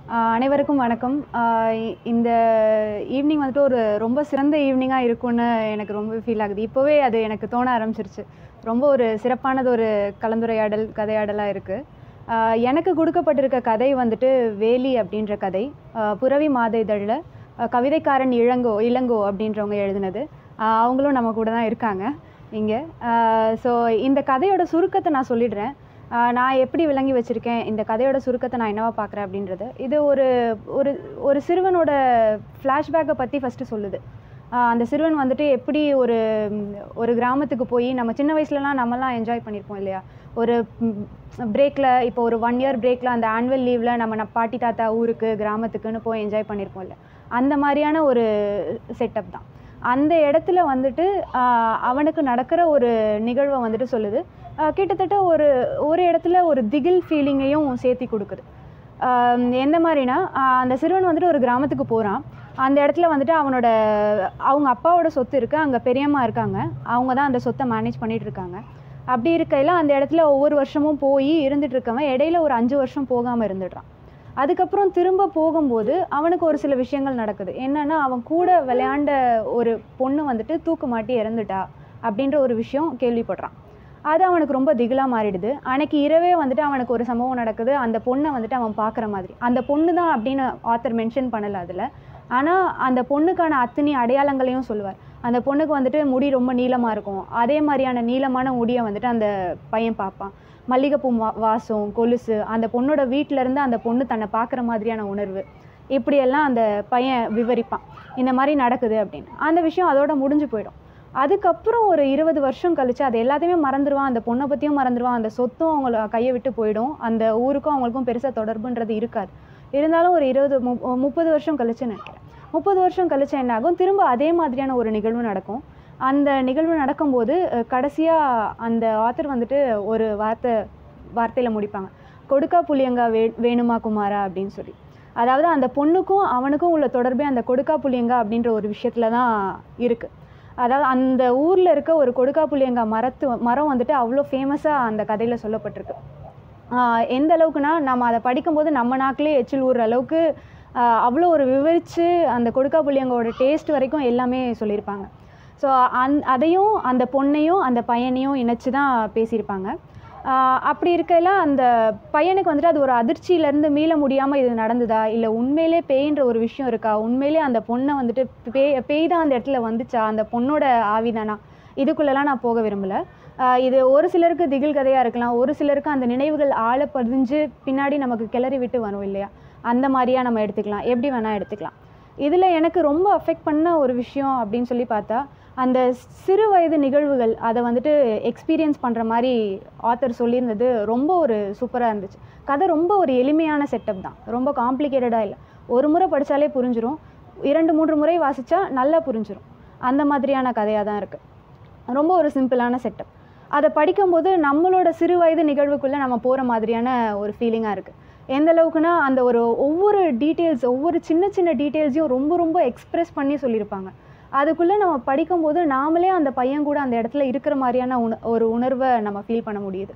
ஆஹ் அனைவருக்கும் வணக்கம் ஆஹ் இ- இந்த ஈவினிங் வந்துட்டு ஒரு ரொம்ப சிறந்த ஈவினிங்காக இருக்கும்னு எனக்கு ரொம்ப ஃபீல் ஆகுது இப்போவே அது எனக்கு தோண ஆரம்பிச்சிருச்சு ரொம்ப ஒரு சிறப்பானது ஒரு கலந்துரையாடல் கதையாடலாக இருக்குது எனக்கு கொடுக்கப்பட்டிருக்க கதை வந்துட்டு வேலி அப்படின்ற கதை ஆஹ் புரவி மாத இதழில் கவிதைக்காரன் இளங்கோ இளங்கோ அப்படின்றவங்க எழுதினது ஆஹ் அவங்களும் நம்ம கூட தான் இருக்காங்க இங்கே ஸோ இந்த கதையோட சுருக்கத்தை நான் சொல்லிடுறேன் ஆஹ் நான் எப்படி விளங்கி வச்சுருக்கேன் இந்த கதையோட சுருக்கத்தை நான் என்னவா பார்க்குறேன் அப்படின்றது இது ஒரு ஒரு ஒரு சிறுவனோட ஃப்ளாஷ்பேக்கை பற்றி ஃபஸ்ட்டு சொல்லுது ஆஹ் அந்த சிறுவன் வந்துட்டு எப்படி ஒரு ம், ஒரு கிராமத்துக்கு போய் நம்ம சின்ன வயசுலலாம் நம்மலாம் என்ஜாய் பண்ணியிருப்போம் இல்லையா ஒரு பிரேக்கில் இப்போ ஒரு ஒன் இயர் பிரேக்கில் அந்த ஆனுவல் லீவில் நம்ம ந- பாட்டி தாத்தா ஊருக்கு கிராமத்துக்குன்னு போய் என்ஜாய் பண்ணியிருப்போம் இல்லையா அந்த மாதிரியான ஒரு செட்டப் தான் அந்த இடத்துல வந்துட்டு ஆஹ் அவனுக்கு நடக்கிற ஒரு நிகழ்வை வந்துட்டு சொல்லுது ஆஹ் கிட்டத்தட்ட ஒரு ஒரு இடத்துல ஒரு திகில் ஃபீலிங்கையும் சேர்த்தி கொடுக்குது ஆஹ் எந்த மாதிரினா ஆஹ் அந்த சிறுவன் வந்துட்டு ஒரு கிராமத்துக்கு போகிறான் அந்த இடத்துல வந்துட்டு அவனோட அவங்க அப்பாவோட சொத்து இருக்குது அங்கே பெரியம்மா இருக்காங்க அவங்க தான் அந்த சொத்தை மேனேஜ் பண்ணிட்டு இருக்காங்க அப்படி இருக்கையில் அந்த இடத்துல ஒவ்வொரு வருஷமும் போய் இருந்துட்டு இருக்கவன் இடையில ஒரு அஞ்சு வருஷம் போகாமல் இருந்துடுறான் அதுக்கப்புறம் திரும்ப போகும்போது அவனுக்கு ஒரு சில விஷயங்கள் நடக்குது என்னன்னா அவன் கூட விளையாண்ட ஒரு பொண்ணு வந்துட்டு தூக்கு மாட்டி இறந்துட்டா அப்படின்ற ஒரு விஷயம் கேள்விப்படுறான் அது அவனுக்கு ரொம்ப திகிலாக மாறிடுது அன்னைக்கு இரவே வந்துட்டு அவனுக்கு ஒரு சம்பவம் நடக்குது அந்த பொண்ணை வந்துட்டு அவன் பார்க்குற மாதிரி அந்த பொண்ணு தான் அப்படின்னு ஆத்தர் மென்ஷன் பண்ணலை அதில் ஆனால் அந்த பொண்ணுக்கான அத்தனை அடையாளங்களையும் சொல்லுவார் அந்த பொண்ணுக்கு வந்துட்டு முடி ரொம்ப நீளமாக இருக்கும் அதே மாதிரியான நீளமான முடியை வந்துட்டு அந்த பையன் பார்ப்பான் மல்லிகைப்பூ வா வாசம் கொலுசு அந்த பொண்ணோட வீட்ல இருந்து அந்த பொண்ணு தன்னை பார்க்குற மாதிரியான உணர்வு இப்படியெல்லாம் அந்த பையன் விவரிப்பான் இந்த மாதிரி நடக்குது அப்படின்னு அந்த விஷயம் அதோட முடிஞ்சு போயிடும் அதுக்கப்புறம் ஒரு இருபது வருஷம் கழிச்சு அது எல்லாத்தையுமே மறந்துடுவான் அந்த பொண்ணை பற்றியும் மறந்துடுவான் அந்த சொத்தும் அவங்கள கையை விட்டு போயிடும் அந்த ஊருக்கும் அவங்களுக்கும் பெருசாக தொடர்புன்றது இருக்காது இருந்தாலும் ஒரு இருபது மு முப்பது வருஷம் கழிச்சு நினைக்கிறேன் முப்பது வருஷம் கழிச்சு என்ன ஆகும் திரும்ப அதே மாதிரியான ஒரு நிகழ்வு நடக்கும் அந்த நிகழ்வு நடக்கும்போது கடைசியாக அந்த ஆத்தர் வந்துட்டு ஒரு வார்த்தை வார்த்தையில் முடிப்பாங்க கொடுக்கா புளியங்கா வே வேணுமா குமாரா அப்படின்னு சொல்லி அதாவது அந்த பொண்ணுக்கும் அவனுக்கும் உள்ள தொடர்பே அந்த கொடுக்கா புளியங்கா அப்படின்ற ஒரு விஷயத்துல தான் இருக்குது அதாவது அந்த ஊரில் இருக்க ஒரு கொடுக்கா புளியங்கா மரத்து மரம் வந்துட்டு அவ்வளோ ஃபேமஸாக அந்த கதையில் சொல்லப்பட்டிருக்கு ஆஹ் எந்த அளவுக்குனா நம்ம அதை படிக்கும்போது நம்ம நாக்கிலே எச்சில் ஊறுற அளவுக்கு ஆஹ் அவ்வளோ ஒரு விவரித்து அந்த கொடுக்கா புளியங்கோட டேஸ்ட் வரைக்கும் எல்லாமே சொல்லியிருப்பாங்க ஸோ அந் அதையும் அந்த பொண்ணையும் அந்த பையனையும் இணைச்சு தான் பேசியிருப்பாங்க ஆஹ் அப்படி இருக்கையில் அந்த பையனுக்கு வந்துட்டு அது ஒரு அதிர்ச்சியிலேருந்து மீள முடியாமல் இது நடந்ததா இல்லை உண்மையிலே பேய்ன்ற ஒரு விஷயம் இருக்கா உண்மையிலே அந்த பொண்ணை வந்துட்டு பேய் பேய் தான் அந்த இடத்துல வந்துச்சா அந்த பொண்ணோட ஆவிதானா இதுக்குள்ளெல்லாம் நான் போக விரும்பலை ஆஹ் இது ஒரு சிலருக்கு திகில் கதையாக இருக்கலாம் ஒரு சிலருக்கு அந்த நினைவுகள் ஆழ பதிஞ்சு பின்னாடி நமக்கு கிளறி விட்டு வரும் இல்லையா அந்த மாதிரியா நம்ம எடுத்துக்கலாம் எப்படி வேணால் எடுத்துக்கலாம் இதில் எனக்கு ரொம்ப அஃபெக்ட் பண்ண ஒரு விஷயம் அப்படின்னு சொல்லி பார்த்தா அந்த சிறு வயது நிகழ்வுகள் அதை வந்துட்டு எக்ஸ்பீரியன்ஸ் பண்ணுற மாதிரி ஆத்தர் சொல்லியிருந்தது ரொம்ப ஒரு சூப்பராக இருந்துச்சு கதை ரொம்ப ஒரு எளிமையான செட்டப் தான் ரொம்ப காம்ப்ளிகேட்டடாக இல்லை ஒரு முறை படித்தாலே புரிஞ்சிரும் இரண்டு மூன்று முறை வாசித்தா நல்லா புரிஞ்சிரும் அந்த மாதிரியான கதையாக தான் இருக்குது ரொம்ப ஒரு சிம்பிளான செட்டப் அதை படிக்கும்போது நம்மளோட சிறு வயது நிகழ்வுக்குள்ளே நம்ம போகிற மாதிரியான ஒரு ஃபீலிங்காக இருக்குது எந்த அளவுக்குனா அந்த ஒரு ஒவ்வொரு டீட்டெயில்ஸ் ஒவ்வொரு சின்ன சின்ன டீட்டெயில்ஸையும் ரொம்ப ரொம்ப எக்ஸ்ப்ரெஸ் பண்ணி சொல்லியிருப்பாங்க அதுக்குள்ளே நம்ம படிக்கும்போது நாமளே அந்த பையன் கூட அந்த இடத்துல இருக்கிற மாதிரியான உண ஒரு உணர்வை நம்ம ஃபீல் பண்ண முடியுது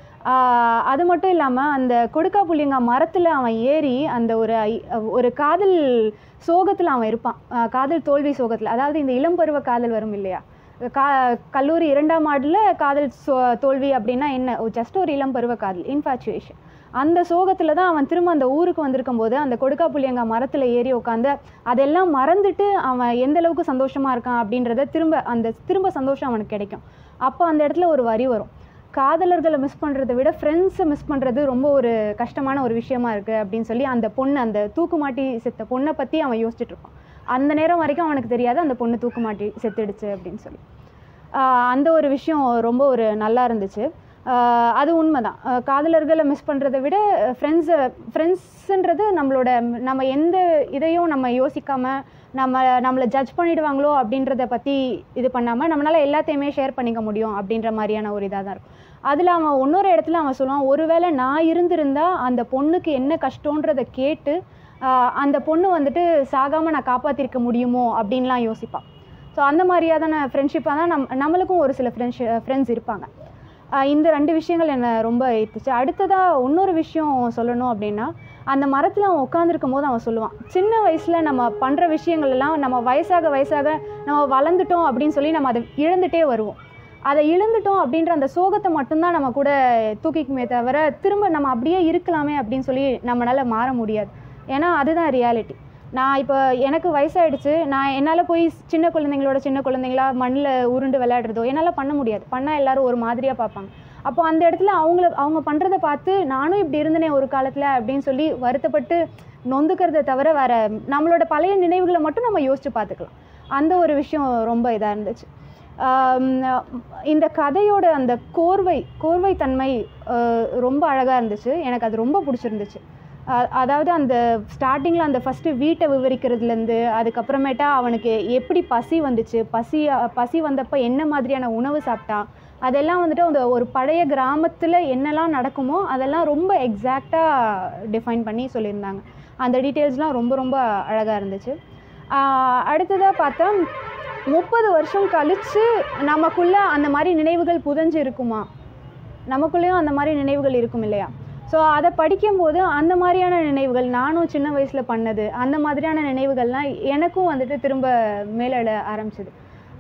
ஆஹ் அது மட்டும் இல்லாமல் அந்த கொடுக்கா புள்ளிங்க மரத்தில் அவன் ஏறி அந்த ஒரு ஐ- ஒரு காதல் சோகத்தில் அவன் இருப்பான் ஆஹ் காதல் தோல்வி சோகத்தில் அதாவது இந்த இளம் பருவ காதல் வரும் இல்லையா கா கல்லூரி இரண்டாம் ஆண்டில் காதல் சோ தோல்வி அப்படின்னா என்ன ஜஸ்ட் ஒரு இளம் பருவ காதல் இன்ஃபாச்சுவேஷன் அந்த சோகத்தில் தான் அவன் திரும்ப அந்த ஊருக்கு வந்திருக்கும் போது அந்த கொடுக்கா புளியங்க மரத்தில் ஏறி உட்காந்து அதெல்லாம் மறந்துட்டு அவன் எந்த அளவுக்கு சந்தோஷமாக இருக்கான் அப்படின்றத திரும்ப அந்த திரும்ப சந்தோஷம் அவனுக்கு கிடைக்கும் அப்போ அந்த இடத்துல ஒரு வரி வரும் காதலர்களை மிஸ் பண்ணுறதை விட ஃப்ரெண்ட்ஸை மிஸ் பண்ணுறது ரொம்ப ஒரு கஷ்டமான ஒரு விஷயமா இருக்குது அப்படின்னு சொல்லி அந்த பொண்ணு அந்த தூக்குமாட்டி செத்த பொண்ணை பற்றி அவன் யோசிச்சுட்டு இருப்பான் அந்த நேரம் வரைக்கும் அவனுக்கு தெரியாது அந்த பொண்ணு தூக்குமாட்டி செத்துடுச்சு அப்படின்னு சொல்லி ஆஹ் அந்த ஒரு விஷயம் ரொம்ப ஒரு நல்லா இருந்துச்சு ஆஹ் அது உண்மைதான் ஆஹ் காதலர்களை மிஸ் பண்ணுறதை விட ஃப்ரெண்ட்ஸை ஃப்ரெண்ட்ஸுன்றது நம்மளோட நம்ம எந்த இதையும் நம்ம யோசிக்காம நம்ம நம்மளை ஜட்ஜ் பண்ணிடுவாங்களோ அப்படின்றத பற்றி இது பண்ணாமல் நம்மளால் எல்லாத்தையுமே ஷேர் பண்ணிக்க முடியும் அப்படின்ற மாதிரியான ஒரு இதாக தான் இருக்கும் அதில் அவன் இன்னொரு இடத்துல அவன் சொல்லுவான் ஒருவேளை நான் இருந்திருந்தா அந்த பொண்ணுக்கு என்ன கஷ்டன்றதை கேட்டு ஆஹ் அந்த பொண்ணு வந்துட்டு சாகாமல் நான் காப்பாற்றிருக்க முடியுமோ அப்படின்லாம் யோசிப்பான் ஸோ அந்த மாதிரியாதான ஃப்ரெண்ட்ஷிப்பாக தான் நம் நம்மளுக்கும் ஒரு சில ஃப்ரெண்ட்ஸ் ஃப்ரெண்ட்ஸ் இருப்பாங்க ஆஹ் இந்த ரெண்டு விஷயங்கள் என்னை ரொம்ப ஈர்த்துச்சு அடுத்ததாக இன்னொரு விஷயம் சொல்லணும் அப்படின்னா அந்த மரத்தில் அவன் உட்காந்துருக்கும் போது அவன் சொல்லுவான் சின்ன வயசில் நம்ம பண்ணுற விஷயங்கள் எல்லாம் நம்ம வயசாக வயசாக நம்ம வளர்ந்துட்டோம் அப்படின்னு சொல்லி நம்ம அதை இழந்துட்டே வருவோம் அதை இழந்துட்டோம் அப்படின்ற அந்த சோகத்தை மட்டும்தான் நம்ம கூட தூக்கிக்குமே தவிர திரும்ப நம்ம அப்படியே இருக்கலாமே அப்படின்னு சொல்லி நம்மளால் மாற முடியாது ஏன்னா அதுதான் ரியாலிட்டி நான் இப்போ எனக்கு வயசாயிடுச்சு நான் என்னால் போய் சின்ன குழந்தைங்களோட சின்ன குழந்தைங்களா மண்ணில் உருண்டு விளையாடுறதோ என்னால் பண்ண முடியாது பண்ணால் எல்லாரும் ஒரு மாதிரியாக பார்ப்பாங்க அப்போ அந்த இடத்துல அவங்கள அவங்க பண்ணுறத பார்த்து நானும் இப்படி இருந்தனே ஒரு காலத்தில் அப்படின்னு சொல்லி வருத்தப்பட்டு நொந்துக்கிறத தவிர வேற நம்மளோட பழைய நினைவுகளை மட்டும் நம்ம யோசிச்சு பார்த்துக்கலாம் அந்த ஒரு விஷயம் ரொம்ப இதாக இருந்துச்சு ஆம், இந்த கதையோட அந்த கோர்வை கோர்வை தன்மை அஹ், ரொம்ப அழகாக இருந்துச்சு எனக்கு அது ரொம்ப பிடிச்சிருந்துச்சு அ- அதாவது அந்த ஸ்டார்டிங்கில் அந்த ஃபஸ்ட்டு வீட்டை விவரிக்கிறதுலேருந்து அதுக்கப்புறமேட்டா அவனுக்கு எப்படி பசி வந்துச்சு பசி பசி வந்தப்போ என்ன மாதிரியான உணவு சாப்பிட்டான் அதெல்லாம் வந்துட்டு அந்த ஒரு பழைய கிராமத்தில் என்னெல்லாம் நடக்குமோ அதெல்லாம் ரொம்ப எக்ஸாக்டாக டிஃபைன் பண்ணி சொல்லியிருந்தாங்க அந்த டீட்டெயில்ஸ்லாம் ரொம்ப ரொம்ப அழகாக இருந்துச்சு அடுத்ததாக பார்த்தா முப்பது வருஷம் கழித்து நமக்குள்ளே அந்த மாதிரி நினைவுகள் புதஞ்சு இருக்குமா நமக்குள்ளேயும் அந்த மாதிரி நினைவுகள் இருக்கும் இல்லையா ஸோ அதை படிக்கும்போது அந்த மாதிரியான நினைவுகள் நானும் சின்ன வயசில் பண்ணது அந்த மாதிரியான நினைவுகள்லாம் எனக்கும் வந்துட்டு திரும்ப மேலெழ ஆரம்பிச்சது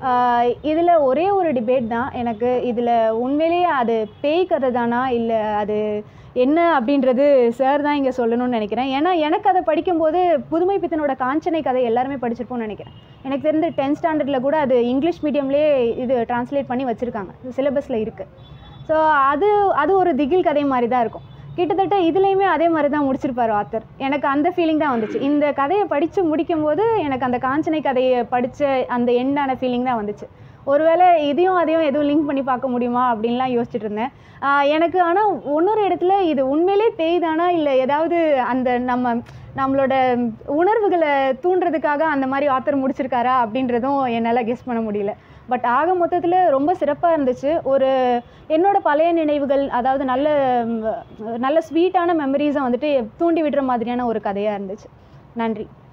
இதில் ஒரே ஒரு டிபேட் தான் எனக்கு இதில் உண்மையிலேயே அது பேய் கதை தானா இல்லை அது என்ன அப்படின்றது சார் தான் இங்கே சொல்லணும்னு நினைக்கிறேன் ஏன்னா எனக்கு அதை படிக்கும்போது புதுமை பித்தனோட காஞ்சனை கதை எல்லாருமே படிச்சிருப்போம்னு நினைக்கிறேன் எனக்கு தெரிஞ்சு டென்த் ஸ்டாண்டர்டில் கூட அது இங்கிலீஷ் மீடியம்லேயே இது டிரான்ஸ்லேட் பண்ணி வச்சுருக்காங்க சிலபஸில் இருக்குது ஸோ அது அது ஒரு திகில் கதை மாதிரி தான் இருக்கும் கிட்டத்தட்ட இதுலேயுமே அதே மாதிரி தான் முடிச்சிருப்பார் ஆத்தர் எனக்கு அந்த ஃபீலிங் தான் வந்துச்சு இந்த கதையை படித்து முடிக்கும்போது எனக்கு அந்த காஞ்சனை கதையை படித்த அந்த எண்டான ஃபீலிங் தான் வந்துச்சு ஒருவேளை இதையும் அதையும் எதுவும் லிங்க் பண்ணி பார்க்க முடியுமா அப்படின்லாம் யோசிச்சுட்டு இருந்தேன் ஆஹ் எனக்கு ஆனால் இன்னொரு இடத்துல இது உண்மையிலே பேய் தானா இல்லை ஏதாவது அந்த நம்ம நம்மளோட உணர்வுகளை தூண்டுறதுக்காக அந்த மாதிரி ஆத்தர் முடிச்சிருக்காரா அப்படின்றதும் என்னால் கெஸ் பண்ண முடியல பட் ஆக மொத்தத்தில் ரொம்ப சிறப்பாக இருந்துச்சு ஒரு என்னோட பழைய நினைவுகள் அதாவது நல்ல ம், நல்ல ஸ்வீட்டான மெமரிஸை வந்துட்டு தூண்டி விடுற மாதிரியான ஒரு கதையாக இருந்துச்சு நன்றி